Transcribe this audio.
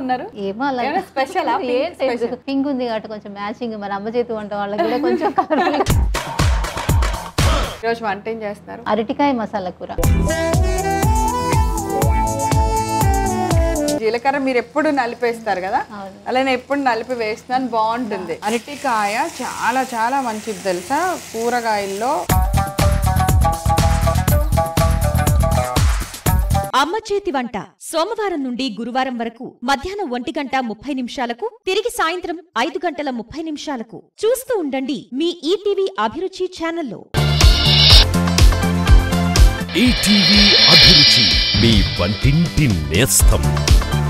ఉన్నారు ఏమో అలా ఏమైనా special ఆ? Pink ఏం లేదు. special? పింక్ ఉంది కాబట్టి కొంచెం మ్యాచింగ్ మన అమ్మ చేతి వంట వాళ్ళకి కూడా కొంచెం కలర్ ఈరోజు వంట ఏం చేస్తున్నారు అరటికాయ మసాలా కూర జీలకర్ర మీరు ఎప్పుడు నలిపేస్తారు కదా అవును. అలా నేను ఎప్పుడు నలిపి వేస్తున్నాను బాగుంటుంది అరటికాయ చాలా చాలా మంచిది తెలుసా కూరగాయల్లో అమ్మ చేతి వంట సోమవారం నుండి గురువారం వరకు మధ్యాహ్నం ఒంటి గంట ముప్పై నిమిషాలకు తిరిగి సాయంత్రం ఐదు గంటల ముప్పై నిమిషాలకు చూస్తూ ఉండండి మీ ఈటీవీ అభిరుచి ఛానల్లో ఈటీవీ అభిరుచి మీ వంటింటి నేస్తం